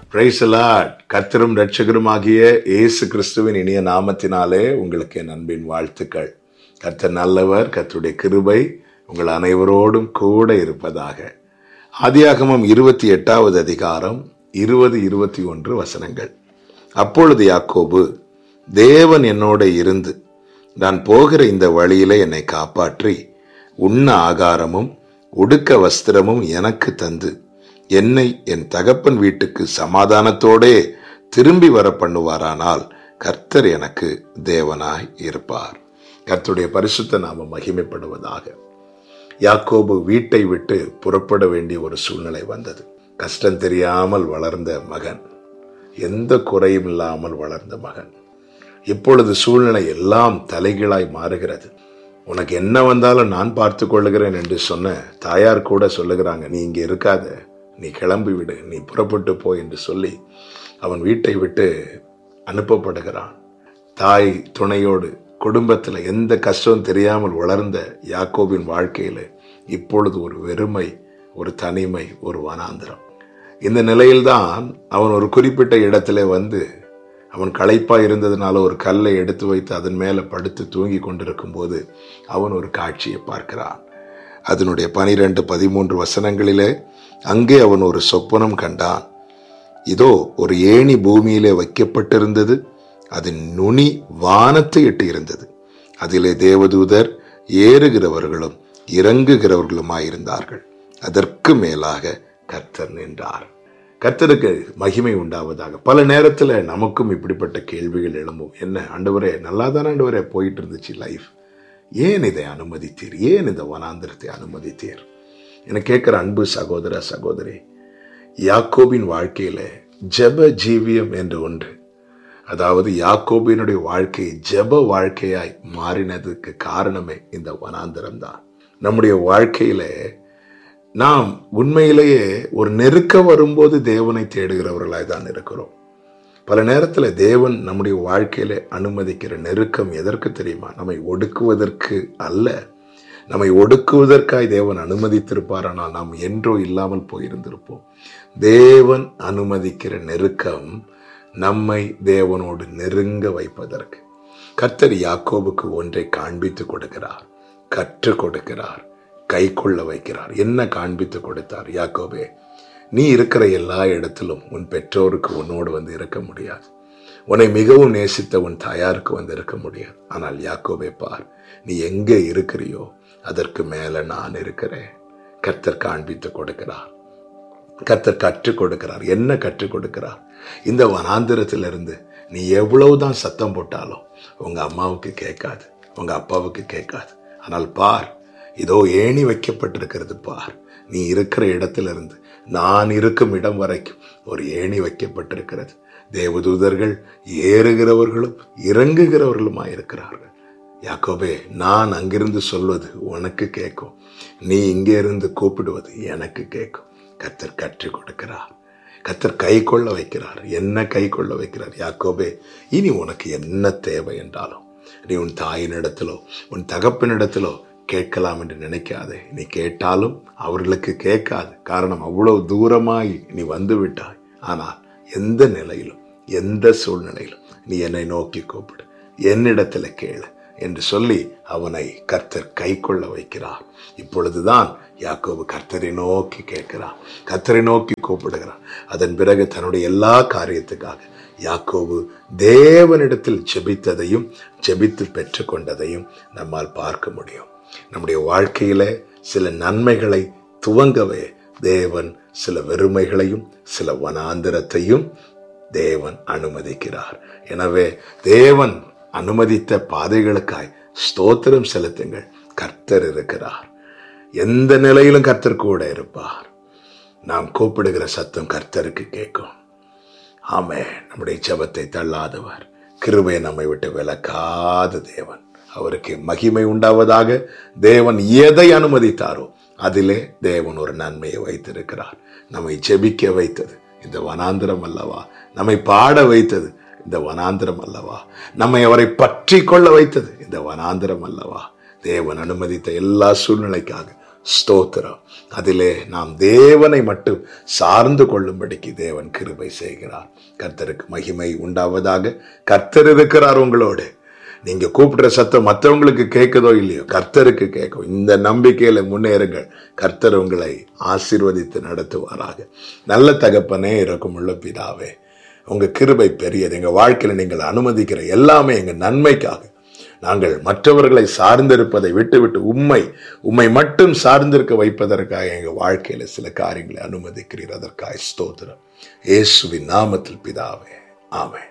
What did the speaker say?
பிரைசலாட் கர்த்தரும் ரட்சகரும் ஆகிய இயேசு கிறிஸ்துவின் இனிய நாமத்தினாலே உங்களுக்கு என் அன்பின் வாழ்த்துக்கள் கர்த்தர் நல்லவர் கர்த்தருடைய கிருபை உங்கள் அனைவரோடும் கூட இருப்பதாக ஆதியாகமம் இருபத்தி எட்டாவது அதிகாரம் இருபது இருபத்தி ஒன்று வசனங்கள் அப்பொழுது யாக்கோபு தேவன் என்னோட இருந்து நான் போகிற இந்த வழியிலே என்னை காப்பாற்றி உண்ண ஆகாரமும் உடுக்க வஸ்திரமும் எனக்கு தந்து என்னை என் தகப்பன் வீட்டுக்கு சமாதானத்தோடே திரும்பி வர பண்ணுவாரானால் கர்த்தர் எனக்கு தேவனாய் இருப்பார் கர்த்தருடைய பரிசுத்த நாம மகிமைப்படுவதாக யாக்கோபு வீட்டை விட்டு புறப்பட வேண்டிய ஒரு சூழ்நிலை வந்தது கஷ்டம் தெரியாமல் வளர்ந்த மகன் எந்த குறையும் இல்லாமல் வளர்ந்த மகன் இப்பொழுது சூழ்நிலை எல்லாம் தலைகீழாய் மாறுகிறது உனக்கு என்ன வந்தாலும் நான் பார்த்து கொள்ளுகிறேன் என்று சொன்ன தாயார் கூட சொல்லுகிறாங்க நீ இங்கே இருக்காத நீ கிளம்பி விடு நீ புறப்பட்டு போ என்று சொல்லி அவன் வீட்டை விட்டு அனுப்பப்படுகிறான் தாய் துணையோடு குடும்பத்தில் எந்த கஷ்டம் தெரியாமல் வளர்ந்த யாக்கோபின் வாழ்க்கையில் இப்பொழுது ஒரு வெறுமை ஒரு தனிமை ஒரு வனாந்திரம் இந்த நிலையில்தான் அவன் ஒரு குறிப்பிட்ட இடத்துல வந்து அவன் களைப்பா இருந்ததுனால ஒரு கல்லை எடுத்து வைத்து அதன் மேல படுத்து தூங்கி கொண்டிருக்கும் போது அவன் ஒரு காட்சியை பார்க்கிறான் அதனுடைய பனிரெண்டு பதிமூன்று வசனங்களிலே அங்கே அவன் ஒரு சொப்பனம் கண்டான் இதோ ஒரு ஏணி பூமியிலே வைக்கப்பட்டிருந்தது அதன் நுனி வானத்தை எட்டி இருந்தது அதிலே தேவதூதர் ஏறுகிறவர்களும் இறங்குகிறவர்களுமாயிருந்தார்கள் அதற்கு மேலாக கர்த்தர் நின்றார் கர்த்தருக்கு மகிமை உண்டாவதாக பல நேரத்தில் நமக்கும் இப்படிப்பட்ட கேள்விகள் எழும்பும் என்ன ஆண்டவரே நல்லா தானே ஆண்டவரே போயிட்டு இருந்துச்சு லைஃப் ஏன் இதை அனுமதித்தீர் ஏன் இந்த வனாந்திரத்தை அனுமதித்தீர் என கேட்கிற அன்பு சகோதர சகோதரி யாக்கோபின் வாழ்க்கையில ஜெப ஜீவியம் என்று ஒன்று அதாவது யாக்கோபினுடைய வாழ்க்கை ஜெப வாழ்க்கையாய் மாறினதுக்கு காரணமே இந்த வனாந்திரம் தான் நம்முடைய வாழ்க்கையில நாம் உண்மையிலேயே ஒரு நெருக்க வரும்போது தேவனை தேடுகிறவர்களாய் தான் இருக்கிறோம் பல நேரத்தில் தேவன் நம்முடைய வாழ்க்கையில அனுமதிக்கிற நெருக்கம் எதற்கு தெரியுமா நம்மை ஒடுக்குவதற்கு அல்ல நம்மை ஒடுக்குவதற்காய் தேவன் அனுமதித்திருப்பார் ஆனால் நாம் என்றோ இல்லாமல் போயிருந்திருப்போம் தேவன் அனுமதிக்கிற நெருக்கம் நம்மை தேவனோடு நெருங்க வைப்பதற்கு கர்த்தர் யாக்கோபுக்கு ஒன்றை காண்பித்து கொடுக்கிறார் கற்றுக் கொடுக்கிறார் கை கொள்ள வைக்கிறார் என்ன காண்பித்து கொடுத்தார் யாக்கோபே நீ இருக்கிற எல்லா இடத்திலும் உன் பெற்றோருக்கு உன்னோடு வந்து இருக்க முடியாது உன்னை மிகவும் நேசித்த உன் தாயாருக்கு வந்து இருக்க முடியாது ஆனால் யாக்கோபே பார் நீ எங்கே இருக்கிறியோ அதற்கு மேல நான் இருக்கிறேன் கர்த்தர் காண்பித்து கொடுக்கிறார் கர்த்தர் கற்றுக் கொடுக்கிறார் என்ன கற்றுக் கொடுக்கிறார் இந்த வனாந்திரத்திலிருந்து நீ எவ்வளவுதான் சத்தம் போட்டாலும் உங்க அம்மாவுக்கு கேட்காது உங்க அப்பாவுக்கு கேட்காது ஆனால் பார் இதோ ஏணி வைக்கப்பட்டிருக்கிறது பார் நீ இருக்கிற இடத்திலிருந்து நான் இருக்கும் இடம் வரைக்கும் ஒரு ஏணி வைக்கப்பட்டிருக்கிறது தேவதூதர்கள் ஏறுகிறவர்களும் இறங்குகிறவர்களுமாய் இருக்கிறார்கள் யாக்கோபே நான் அங்கிருந்து சொல்வது உனக்கு கேட்கும் நீ இங்கே இருந்து கூப்பிடுவது எனக்கு கேட்கும் கத்தர் கற்றுக் கொடுக்கிறார் கத்தர் கை கொள்ள வைக்கிறார் என்ன கை கொள்ள வைக்கிறார் யாக்கோபே இனி உனக்கு என்ன தேவை என்றாலும் நீ உன் தாயினிடத்திலோ உன் தகப்பனிடத்திலோ கேட்கலாம் என்று நினைக்காதே நீ கேட்டாலும் அவர்களுக்கு கேட்காது காரணம் அவ்வளவு தூரமாய் நீ வந்து விட்டாய் ஆனால் எந்த நிலையிலும் எந்த சூழ்நிலையிலும் நீ என்னை நோக்கி கூப்பிடு என்னிடத்துல கேளு என்று சொல்லி அவனை கர்த்தர் கை கொள்ள வைக்கிறார் இப்பொழுதுதான் யாக்கோபு கர்த்தரை நோக்கி கேட்கிறார் கர்த்தரை நோக்கி கூப்பிடுகிறார் அதன் பிறகு தன்னுடைய எல்லா காரியத்துக்காக யாக்கோபு தேவனிடத்தில் ஜெபித்ததையும் ஜெபித்து பெற்றுக்கொண்டதையும் நம்மால் பார்க்க முடியும் நம்முடைய வாழ்க்கையில சில நன்மைகளை துவங்கவே தேவன் சில வெறுமைகளையும் சில வனாந்திரத்தையும் தேவன் அனுமதிக்கிறார் எனவே தேவன் அனுமதித்த பாதைகளுக்காய் ஸ்தோத்திரம் செலுத்துங்கள் கர்த்தர் இருக்கிறார் எந்த நிலையிலும் கர்த்தர் கூட இருப்பார் நாம் கூப்பிடுகிற சத்தம் கர்த்தருக்கு கேட்கும் ஆமே நம்முடைய ஜெபத்தை தள்ளாதவர் கிருபை நம்மை விட்டு விலக்காத தேவன் அவருக்கு மகிமை உண்டாவதாக தேவன் எதை அனுமதித்தாரோ அதிலே தேவன் ஒரு நன்மையை வைத்திருக்கிறார் நம்மை ஜெபிக்க வைத்தது இந்த வனாந்திரம் அல்லவா நம்மை பாட வைத்தது இந்த வனாந்திரம் அல்லவா நம்மை அவரை பற்றி கொள்ள வைத்தது இந்த வனாந்திரம் அல்லவா தேவன் அனுமதித்த எல்லா சூழ்நிலைக்காக ஸ்தோத்திரம் அதிலே நாம் தேவனை மட்டும் சார்ந்து கொள்ளும்படிக்கு தேவன் கிருபை செய்கிறார் கர்த்தருக்கு மகிமை உண்டாவதாக கர்த்தர் இருக்கிறார் உங்களோடு நீங்க கூப்பிடுற சத்தம் மற்றவங்களுக்கு கேட்குதோ இல்லையோ கர்த்தருக்கு கேட்கும் இந்த நம்பிக்கையில முன்னேறுங்கள் கர்த்தர் உங்களை ஆசீர்வதித்து நடத்துவாராக நல்ல தகப்பனே இறக்கமுள்ள பிதாவே உங்க கிருபை பெரியது எங்க வாழ்க்கையில நீங்கள் அனுமதிக்கிற எல்லாமே எங்க நன்மைக்காக நாங்கள் மற்றவர்களை சார்ந்திருப்பதை விட்டுவிட்டு உண்மை உண்மை மட்டும் சார்ந்திருக்க வைப்பதற்காக எங்க வாழ்க்கையில சில காரியங்களை அனுமதிக்கிறீர் அதற்காக ஸ்தோத்திரம் இயேசுவின் நாமத்தில் பிதாவே ஆமென்